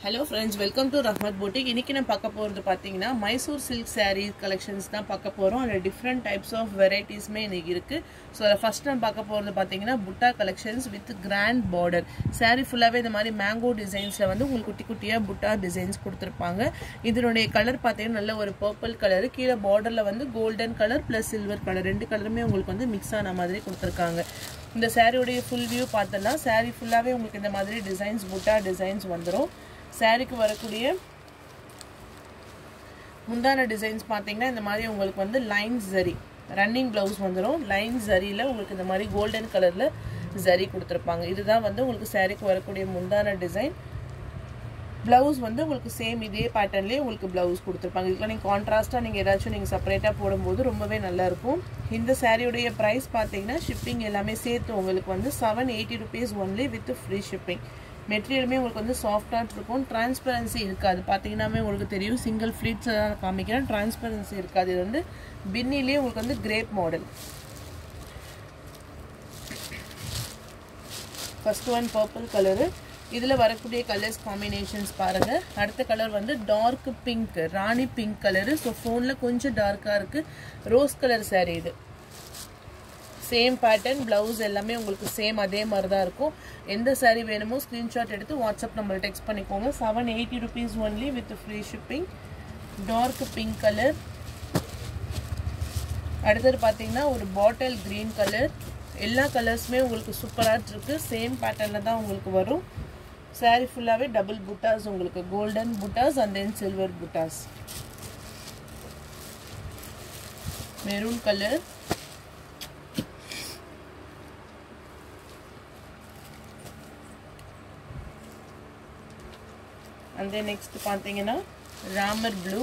hello friends welcome to Rahmath boutique இன்னைக்கு நான் பார்க்க போகிறது பார்த்தீங்கன்னா மைசூர் சில்க் saree கலெக்ஷன்ஸ் தான் பார்க்க போகிறோம் அதில் டிஃப்ரெண்ட் டைப்ஸ் ஆஃப் வெரைட்டிஸ்மே இன்னைக்கு இருக்குது ஸோ அதில் ஃபஸ்ட் நான் பார்க்க போகிறது பார்த்தீங்கன்னா புட்டா collections with grand border saree ஃபுல்லாகவே இந்த மாதிரி மேங்கோ டிசைன்ஸில் வந்து உங்களுக்கு குட்டி குட்டியாக புட்டா டிசைன்ஸ் கொடுத்துருப்பாங்க இதனுடைய கலர் பார்த்தீங்கன்னா நல்ல ஒரு பர்பிள் கலர் கீழே பார்டரில் வந்து golden colour plus silver colour ரெண்டு கலருமே உங்களுக்கு வந்து மிக்ஸ் ஆன மாதிரி கொடுத்துருக்காங்க இந்த சாரியோடைய ஃபுல் வியூ பார்த்தோன்னா saree ஃபுல்லாகவே உங்களுக்கு இந்த மாதிரி டிசைன்ஸ் புட்டா டிசைன்ஸ் வந்துடும் சாரிக்கு வரக்கூடிய முந்தான டிசைன்ஸ் பார்த்தீங்கன்னா இந்த மாதிரி உங்களுக்கு வந்து லைன்ஸ் ஜரி ரன்னிங் ப்ளவுஸ் வந்துடும் லைன் ஜரியில் உங்களுக்கு இந்த மாதிரி கோல்டன் கலரில் ஜரி கொடுத்துருப்பாங்க இதுதான் வந்து உங்களுக்கு சாரிக்கு வரக்கூடிய முந்தான டிசைன் ப்ளவுஸ் வந்து உங்களுக்கு சேம் இதே பேட்டர்ன்லேயே உங்களுக்கு ப்ளவுஸ் கொடுத்துருப்பாங்க இதுக்கு நீங்கள் கான்ட்ராஸ்ட்டாக நீங்கள் ஏதாச்சும் நீங்கள் செப்பரேட்டாக போடும்போது ரொம்பவே நல்லாயிருக்கும் இந்த சாரியுடைய ப்ரைஸ் பார்த்தீங்கன்னா ஷிப்பிங் எல்லாமே சேர்த்து உங்களுக்கு வந்து seven eighty rupees only with free shipping மெட்டீரியலுமே உங்களுக்கு வந்து சாஃப்டாக இருக்கும் டிரான்ஸ்பரன்சி இருக்காது பார்த்தீங்கன்னாமே உங்களுக்கு தெரியும் சிங்கிள் ஃப்ளீட்ஸ் தான் காமிக்கிறேன் டிரான்ஸ்பரன்சி இருக்காது இது வந்து பின்னிலே உங்களுக்கு வந்து crepe model first one purple colour இதில் வரக்கூடிய கலர்ஸ் காம்பினேஷன்ஸ் பாருங்கள் அடுத்த கலர் வந்து dark pink Rani pink colour so ஃபோனில் கொஞ்சம் டார்க்காக இருக்குது ரோஸ் கலர் சாரீ இது சேம் பேட்டர்ன் ப்ளவுஸ் எல்லாமே உங்களுக்கு சேம் அதே மாதிரி தான் இருக்கும் எந்த சாரீ வேணுமோ ஸ்க்ரீன்ஷாட் எடுத்து வாட்ஸ்அப் நம்பர் டெக்ஸ்ட் பண்ணிக்கோங்க seven eighty rupees only with free shipping dark pink colour அடுத்தது பார்த்தீங்கன்னா ஒரு பாட்டில் க்ரீன் கலர் எல்லா கலர்ஸுமே உங்களுக்கு சூப்பராக இருக்குது சேம் பேட்டர்னில் தான் உங்களுக்கு வரும் சாரீ ஃபுல்லாகவே டபுள் புட்டாஸ் உங்களுக்கு கோல்டன் புட்டாஸ் அண்ட் தென் சில்வர் புட்டாஸ் maroon colour and then next பார்த்தீங்கன்னா ராமர் blue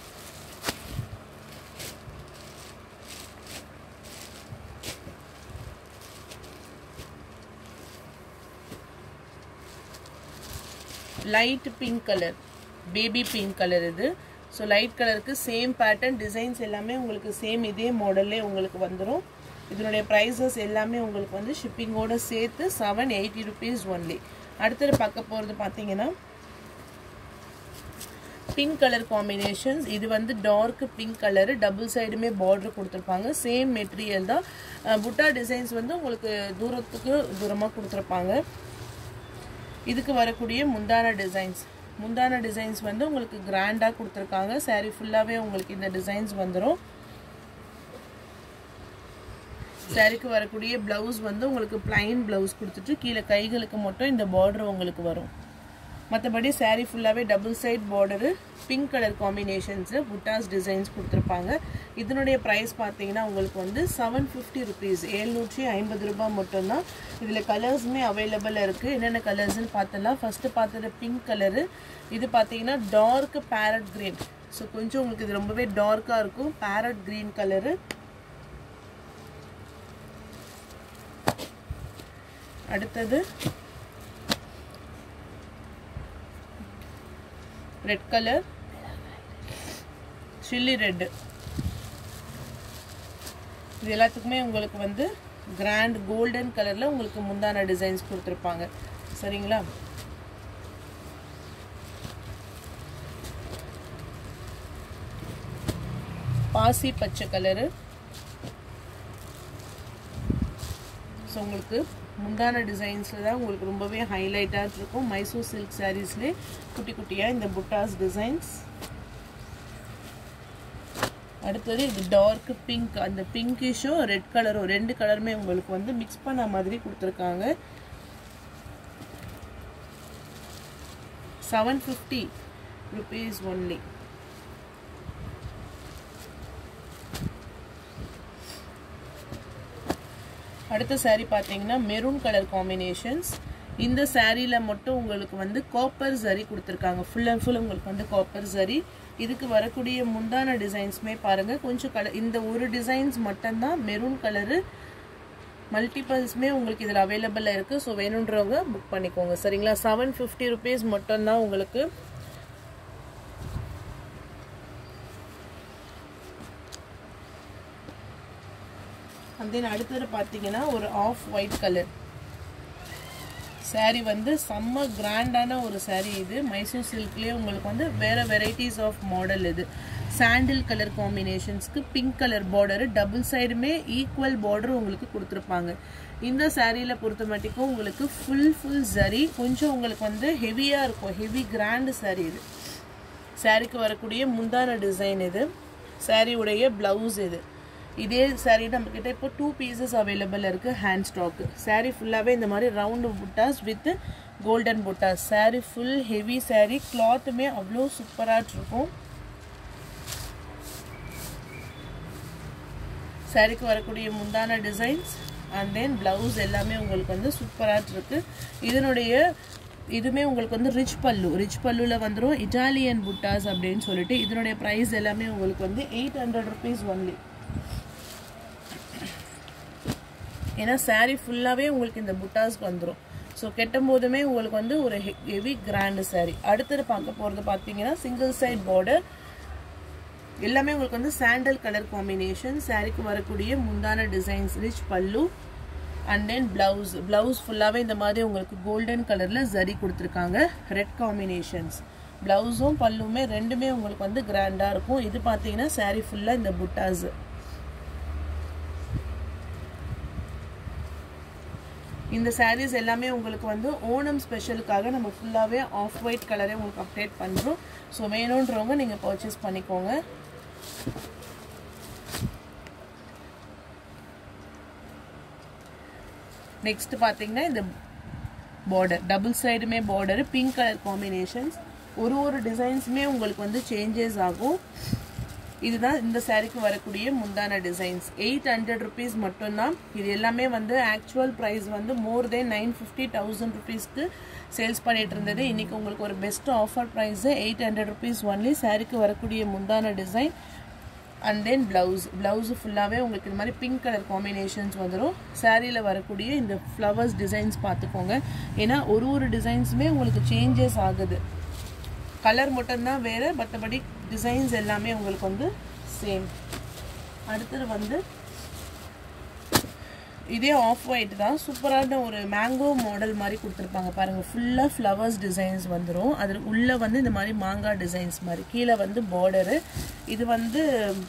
light pink colour baby pink colour இது ஸோ லைட் கலருக்கு சேம் பேட்டர்ன் டிசைன்ஸ் எல்லாமே உங்களுக்கு சேம் இதே மாடல்லே உங்களுக்கு வந்துடும் இதனுடைய ப்ரைஸஸ் எல்லாமே உங்களுக்கு வந்து ஷிப்பிங்கோடு சேர்த்து செவன் எயிட்டி ருபீஸ் ஒன்லி அடுத்தது பார்க்க போகிறது பார்த்தீங்கன்னா பிங்க் கலர் காம்பினேஷன்ஸ் இது வந்து டார்க் பிங்க் கலரு டபுள் சைடுமே பார்டர் கொடுத்துருப்பாங்க சேம் மெட்டீரியல் தான் புட்டா டிசைன்ஸ் வந்து உங்களுக்கு தூரத்துக்கு தூரமாக கொடுத்துருப்பாங்க இதுக்கு வரக்கூடிய முந்தான டிசைன்ஸ் முந்தான டிசைன்ஸ் வந்து உங்களுக்கு கிராண்டாக கொடுத்துருக்காங்க சாரீ ஃபுல்லாகவே உங்களுக்கு இந்த டிசைன்ஸ் வந்துடும் சாரிக்கு வரக்கூடிய ப்ளவுஸ் வந்து உங்களுக்கு பிளைன் ப்ளவுஸ் கொடுத்துட்டு கீழே கைகளுக்கு மட்டும் இந்த பார்டர் உங்களுக்கு வரும் மற்றபடி சாரீ ஃபுல்லாகவே double side border pink colour combinations புட்டாஸ் டிசைன்ஸ் கொடுத்துருப்பாங்க இதனுடைய ப்ரைஸ் பார்த்தீங்கன்னா உங்களுக்கு வந்து செவன் ஃபிஃப்டி ருபீஸ் ஏழ்நூற்றி ஐம்பது ரூபாய் மட்டும்தான் இதில் கலர்ஸுமே அவைலபிளாக இருக்குது என்னென்ன கலர்ஸ்னு பார்த்தலாம் ஃபஸ்ட்டு பார்த்தது பிங்க் கலரு இது பார்த்தீங்கன்னா டார்க் பேரட் க்ரீன் ஸோ கொஞ்சம் உங்களுக்கு இது ரொம்பவே டார்க்காக இருக்கும் பேரட் க்ரீன் கலரு அடுத்தது ரெட் கலர் சில்லி ரெட்டு இது எல்லாத்துக்குமே உங்களுக்கு வந்து கிராண்ட் கோல்டன் கலரில் உங்களுக்கு முந்தான டிசைன்ஸ் கொடுத்துருப்பாங்க சரிங்களா பாசி பச்சை கலரு ஸோ உங்களுக்கு முந்தான டிசைன்ஸில் தான் உங்களுக்கு ரொம்பவே ஹைலைட்டாக இருக்கும் மைசூர் சில்க் சாரீஸ்லேயே குட்டி குட்டியாக இந்த புட்டாஸ் டிசைன்ஸ் அடுத்தது இது டார்க் பிங்க் அந்த பிங்கிஷும் ரெட் கலரும் ரெண்டு கலருமே உங்களுக்கு வந்து மிக்ஸ் பண்ண மாதிரி கொடுத்துருக்காங்க செவன் ஃபிஃப்டி ருபீஸ் ஒன்லி அடுத்த சாரீ பார்த்தீங்கன்னா மெரூன் கலர் காம்பினேஷன்ஸ் இந்த சாரியில் மட்டும் உங்களுக்கு வந்து காப்பர் சரி கொடுத்துருக்காங்க ஃபுல் அண்ட் ஃபுல் உங்களுக்கு வந்து காப்பர் சரி இதுக்கு வரக்கூடிய முந்தான டிசைன்ஸுமே பாருங்கள் கொஞ்சம் கலர் இந்த ஒரு டிசைன்ஸ் மட்டும்தான் மெரூன் கலரு மல்டிபிள்ஸுமே உங்களுக்கு இதில் அவைலபிளாக இருக்குது ஸோ வேணுன்றவங்க புக் பண்ணிக்கோங்க சரிங்களா செவன் ஃபிஃப்டி ருபீஸ் மட்டும்தான் உங்களுக்கு அண்ட் தென் அடுத்தது பார்த்தீங்கன்னா ஒரு ஆஃப் ஒயிட் கலர் saree வந்து செம்ம கிராண்டான ஒரு saree இது மைசூர் சில்க்லேயே உங்களுக்கு வந்து வேற வெரைட்டிஸ் ஆஃப் மாடல் இது சாண்டில் கலர் காம்பினேஷன்ஸ்க்கு பிங்க் கலர் பார்டர் டபுள் சைடுமே ஈக்குவல் பார்டர் உங்களுக்கு கொடுத்துருப்பாங்க இந்த சாரியில் பொறுத்த மட்டுக்கும் உங்களுக்கு ஃபுல் ஃபுல் சரி கொஞ்சம் உங்களுக்கு வந்து ஹெவியாக இருக்கும் ஹெவி கிராண்டு saree இது சாரிக்கு வரக்கூடிய முந்தான டிசைன் இது சாரியுடைய ப்ளவுஸ் இது இதே சாரீ நம்மக்கிட்ட இப்போ டூ பீசஸ் அவைலபிள் இருக்குது ஹேண்ட் ஸ்டாக்கு சாரீ ஃபுல்லாகவே இந்த மாதிரி ரவுண்டு புட்டாஸ் வித் கோல்டன் புட்டாஸ் சாரீ ஃபுல் ஹெவி சாரீ கிளாத்துமே அவ்வளோ சூப்பராக இருக்கும் சாரீக்கு வரக்கூடிய முந்தான டிசைன்ஸ் அண்ட் தென் ப்ளவுஸ் எல்லாமே உங்களுக்கு வந்து சூப்பராக இருக்குது இதனுடைய இதுவுமே உங்களுக்கு வந்து ரிச் பல்லு ரிச் பல்லுவில் வந்துடும் இட்டாலியன் புட்டாஸ் அப்படின்னு சொல்லிட்டு இதனுடைய ப்ரைஸ் எல்லாமே உங்களுக்கு வந்து எயிட் ஹண்ட்ரட் ருபீஸ் ஒன்லி ஏன்னா சாரீ ஃபுல்லாகவே உங்களுக்கு இந்த புட்டாஸ்க்கு வந்துடும் ஸோ கெட்டும் போதுமே உங்களுக்கு வந்து ஒரு ஹெவி கிராண்டு சாரீ அடுத்தது பார்க்க போகிறது பார்த்தீங்கன்னா சிங்கிள் சைட் பார்டர் எல்லாமே உங்களுக்கு வந்து சாண்டல் கலர் காம்பினேஷன் சாரீக்கு வரக்கூடிய முந்தான டிசைன்ஸ் ரிச் பல்லு அண்ட் தென் பிளவுஸ் பிளவுஸ் ஃபுல்லாகவே இந்த மாதிரி உங்களுக்கு கோல்டன் கலரில் ஜரி கொடுத்துருக்காங்க ரெட் காம்பினேஷன்ஸ் ப்ளவுஸும் பல்லுமே ரெண்டுமே உங்களுக்கு வந்து கிராண்டாக இருக்கும் இது பார்த்தீங்கன்னா சாரீ ஃபுல்லாக இந்த புட்டாஸ் இந்த சாரீஸ் எல்லாமே உங்களுக்கு வந்து ஓணம் ஸ்பெஷலுக்காக நம்ம ஃபுல்லாகவே ஆஃப் ஒயிட் கலரே உங்களுக்கு அப்டேட் பண்ணுறோம் ஸோ வேணுன்றவங்க நீங்கள் பர்ச்சேஸ் பண்ணிக்கோங்க நெக்ஸ்ட் பார்த்தீங்கன்னா இந்த பார்டர் டபுள் சைடுமே பார்டர் பிங்க் கலர் காம்பினேஷன்ஸ் ஒரு ஒரு டிசைன்ஸுமே உங்களுக்கு வந்து சேஞ்சஸ் ஆகும் இதுதான் இந்த சாரீக்கு வரக்கூடிய முந்தான டிசைன்ஸ் எயிட் ஹண்ட்ரட் ருபீஸ் மட்டும்தான் இது எல்லாமே வந்து ஆக்சுவல் ப்ரைஸ் வந்து more than nine fifty thousand ருபீஸ்க்கு சேல்ஸ் பண்ணிட்டு இருந்தது இன்னைக்கு உங்களுக்கு ஒரு best offer price eight hundred rupees only சாரீக்கு வரக்கூடிய முந்தான design and then blouse blouse ஃபுல்லாகவே உங்களுக்கு இந்த மாதிரி பிங்க் கலர் காம்பினேஷன்ஸ் வந்துடும் சாரியில் வரக்கூடிய இந்த ஃப்ளவர்ஸ் டிசைன்ஸ் பார்த்துக்கோங்க ஏன்னா ஒரு ஒரு டிசைன்ஸுமே உங்களுக்கு சேஞ்சஸ் ஆகுது கலர் மட்டும்தான் வேறு மற்றபடி டிசைன்ஸ் எல்லாமே உங்களுக்கு வந்து சேம் அடுத்தது வந்து இதே ஆஃப் ஒயிட் தான் சூப்பரான ஒரு மேங்கோ மாடல் மாதிரி கொடுத்துருப்பாங்க பாருங்கள் ஃபுல்லாக ஃப்ளவர்ஸ் டிசைன்ஸ் வந்துடும் அதில் உள்ளே வந்து இந்த மாதிரி மாங்காய் டிசைன்ஸ் மாதிரி கீழே வந்து பார்டரு இது வந்து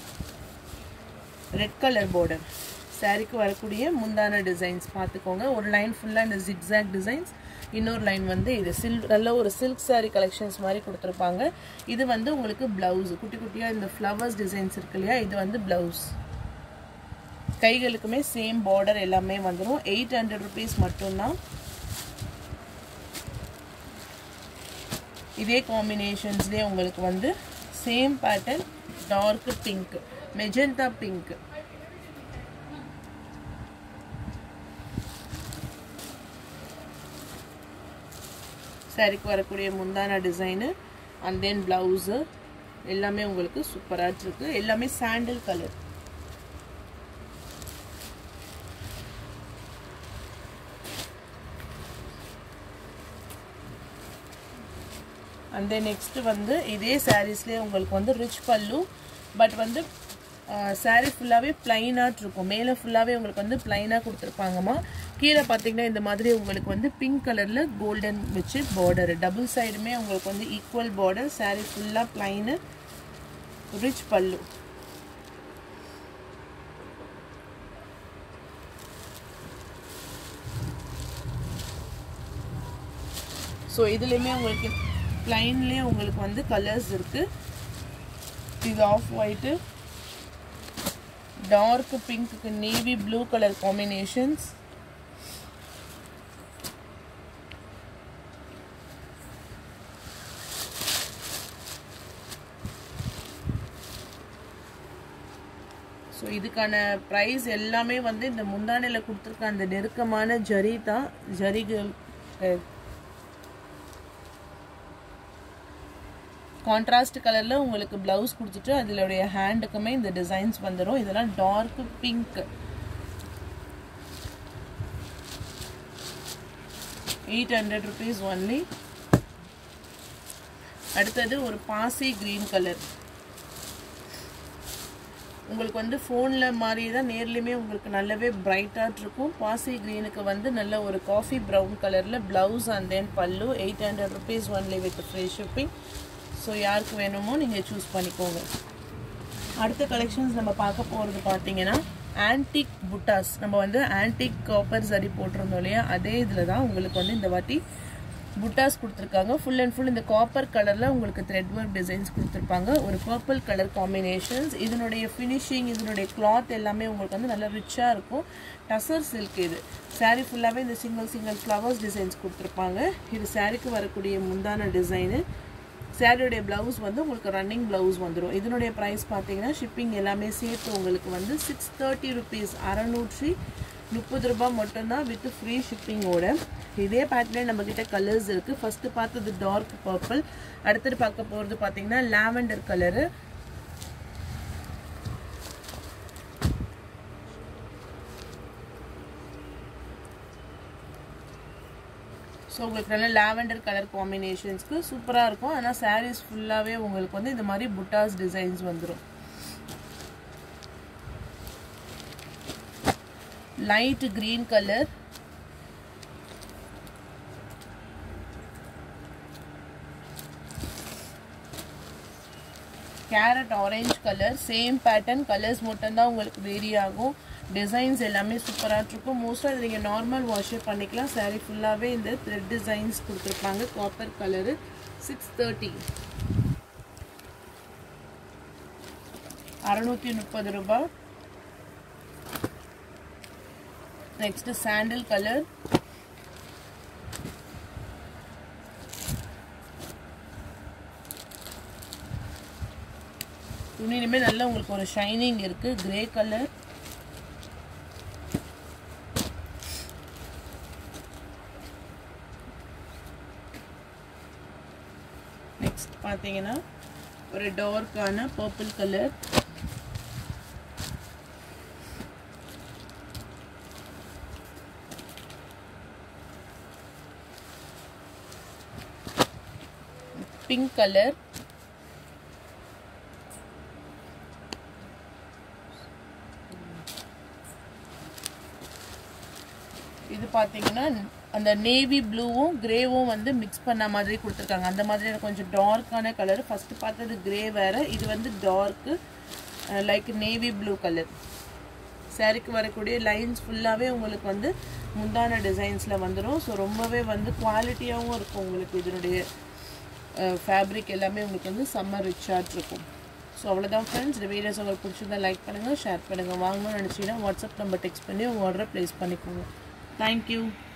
ரெட் கலர் பார்டர் சாரீக்கு வரக்கூடிய முந்தான டிசைன்ஸ் பார்த்துக்கோங்க ஒரு லைன் ஃபுல்லாக இந்த ஜிக்ஸாக் டிசைன்ஸ் இன்னொரு லைன் வந்து இது சில் நல்ல ஒரு சில்க் சாரீ கலெக்ஷன்ஸ் மாதிரி கொடுத்துருப்பாங்க இது வந்து உங்களுக்கு ப்ளவுஸ் குட்டி குட்டியாக இந்த ஃப்ளவர்ஸ் டிசைன்ஸ் இருக்கு இல்லையா இது வந்து ப்ளவுஸ் கைகளுக்குமே சேம் பார்டர் எல்லாமே வந்துடும் எயிட் ஹண்ட்ரட் ருபீஸ் மட்டும்தான் இதே காம்பினேஷன்ஸ்லேயே உங்களுக்கு வந்து same pattern dark pink magenta pink சாரிக்கு வரக்கூடிய முந்தான டிசைனு அண்ட் தென் ப்ளவுஸு எல்லாமே உங்களுக்கு சூப்பராக இருக்கு எல்லாமே sandal colour and then next வந்து இதே சாரீஸ்லேயே உங்களுக்கு வந்து ரிச் பல்லு பட் வந்து சாரீ ஃபுல்லாகவே ப்ளைனாக இருக்கும் மேலே ஃபுல்லாகவே உங்களுக்கு வந்து ப்ளைனாக கொடுத்துருப்பாங்கம்மா கீழே பார்த்தீங்கன்னா இந்த மாதிரி உங்களுக்கு வந்து பிங்க் கலரில் கோல்டன் வச்சு பார்டர் டபுள் சைடுமே உங்களுக்கு வந்து ஈக்குவல் பார்டர் சாரீ ஃபுல்லாக ப்ளைனு ரிச் பல்லு ஸோ இதுலேயுமே உங்களுக்கு ப்ளைன்லேயே உங்களுக்கு வந்து கலர்ஸ் இருக்குது இது ஆஃப் ஒயிட்டு டார்க் பிங்க்குக்கு navy blue colour combinations so இதுக்கான ப்ரைஸ் எல்லாமே வந்து இந்த முந்தானையில் கொடுத்துருக்க அந்த நெருக்கமான ஜரி தான் ஜரிகள் கான்ட்ராஸ்ட் கலரில் உங்களுக்கு ப்ளவுஸ் கொடுத்துட்டு அதிலுடைய ஹேண்டுக்குமே இந்த டிசைன்ஸ் வந்துடும் இதெல்லாம் dark pink eight hundred rupees only அடுத்தது ஒரு பாசி க்ரீன் கலர் உங்களுக்கு வந்து ஃபோனில் மாதிரி தான் நேர்லேயுமே உங்களுக்கு நல்லாவே பிரைட்டாக இருக்கும் பாசி க்ரீனுக்கு வந்து நல்ல ஒரு காஃபி ப்ரௌன் கலரில் ப்ளவுஸ் அண்ட் தென் பல்லு eight hundred rupees only with free shipping so யாருக்கு வேணுமோ நீங்கள் சூஸ் பண்ணிக்கோங்க அடுத்த கலெக்ஷன்ஸ் நம்ம பார்க்க போகிறது பார்த்தீங்கன்னா ஆன்டிக் புட்டாஸ் நம்ம வந்து ஆன்டிக் காப்பர் சரி போட்டிருந்தோம் இல்லையா அதே இதில் தான் உங்களுக்கு வந்து இந்த வாட்டி புட்டாஸ் கொடுத்துருக்காங்க ஃபுல் அண்ட் ஃபுல் இந்த காப்பர் கலரில் உங்களுக்கு த்ரெட் ஒர்க் டிசைன்ஸ் கொடுத்துருப்பாங்க ஒரு பர்பிள் கலர் காம்பினேஷன்ஸ் இதனுடைய ஃபினிஷிங் இதனுடைய கிளாத் எல்லாமே உங்களுக்கு வந்து நல்லா ரிச்சாக இருக்கும் டசர் சில்க் இது சாரீ ஃபுல்லாகவே இந்த சிங்கிள் சிங்கிள் ஃப்ளவர்ஸ் டிசைன்ஸ் கொடுத்துருப்பாங்க இது சாரீக்கு வரக்கூடிய முந்தான டிசைனு சாரியோடைய ப்ளவுஸ் வந்து உங்களுக்கு ரன்னிங் ப்ளவுஸ் வந்துடும் இதனுடைய ப்ரைஸ் பார்த்தீங்கன்னா ஷிப்பிங் எல்லாமே சேர்த்து உங்களுக்கு வந்து சிக்ஸ் தேர்ட்டி ருபீஸ் அறநூற்றி முப்பது ரூபாய் மட்டும்தான் வித் ஃப்ரீ ஷிப்பிங்கோட இதே பேட்டர்ன் நம்மக்கிட்ட கலர்ஸ் இருக்குது ஃபஸ்ட்டு பார்த்தது டார்க் பர்பிள் அடுத்தது பார்க்க போகிறது பார்த்தீங்கன்னா லாவெண்டர் கலரு ஸோ உங்களுக்கு நல்ல லாவெண்டர் கலர் காம்பினேஷன்ஸ்க்கு சூப்பராக இருக்கும் ஆனால் சாரீஸ் ஃபுல்லாகவே உங்களுக்கு வந்து இந்த மாதிரி புட்டாஸ் டிசைன்ஸ் வந்துடும் light green colour carrot orange colour same pattern colours மட்டும்தான் உங்களுக்கு வேரி ஆகும் டிசைன்ஸ் எல்லாமே சூப்பராக இருக்கும் மோஸ்ட்டாக இது நீங்கள் நார்மல் வாஷே பண்ணிக்கலாம் சாரீ ஃபுல்லாகவே இந்த த்ரெட் டிசைன்ஸ் கொடுத்துருப்பாங்க காப்பர் கலரு சிக்ஸ் தேர்ட்டி அறநூற்றி முப்பது ரூபாய் நெக்ஸ்ட் சாண்டில் கலர் துணியிலுமே நல்ல உங்களுக்கு ஒரு ஷைனிங் இருக்கு கிரே கலர் நெக்ஸ்ட் பார்த்தீங்கன்னா ஒரு டார்க்கான பர்பிள் கலர் பிங்க் கலர் இது பார்த்தீங்கன்னா அந்த நேவி ப்ளூவும் கிரேவும் வந்து மிக்ஸ் பண்ண மாதிரி கொடுத்துருக்காங்க அந்த மாதிரி கொஞ்சம் டார்க்கான கலர் ஃபஸ்ட்டு பார்த்தது கிரே வேறு இது வந்து dark like navy blue colour சாரிக்கு வரக்கூடிய லைன்ஸ் ஃபுல்லாகவே உங்களுக்கு வந்து முந்தான டிசைன்ஸில் வந்துடும் ஸோ ரொம்பவே வந்து குவாலிட்டியாகவும் இருக்கும் உங்களுக்கு இதனுடைய ஃபேப்ரிக் எல்லாமே உங்களுக்கு வந்து செம்ம ரிச்சாக இருக்கும் ஸோ அவ்வளோதான் ஃப்ரெண்ட்ஸ் இந்த வீடியோஸ் உங்களுக்கு பிடிச்சிருந்தா லைக் பண்ணுங்கள் ஷேர் பண்ணுங்கள் வாங்கணும்னு நினச்சிங்கன்னா வாட்ஸ்அப் நம்பர் டெக்ஸ்ட் பண்ணி உங்கள் ஆர்டரை ப்ளேஸ் பண்ணிக்கோங்க தேங்க்யூ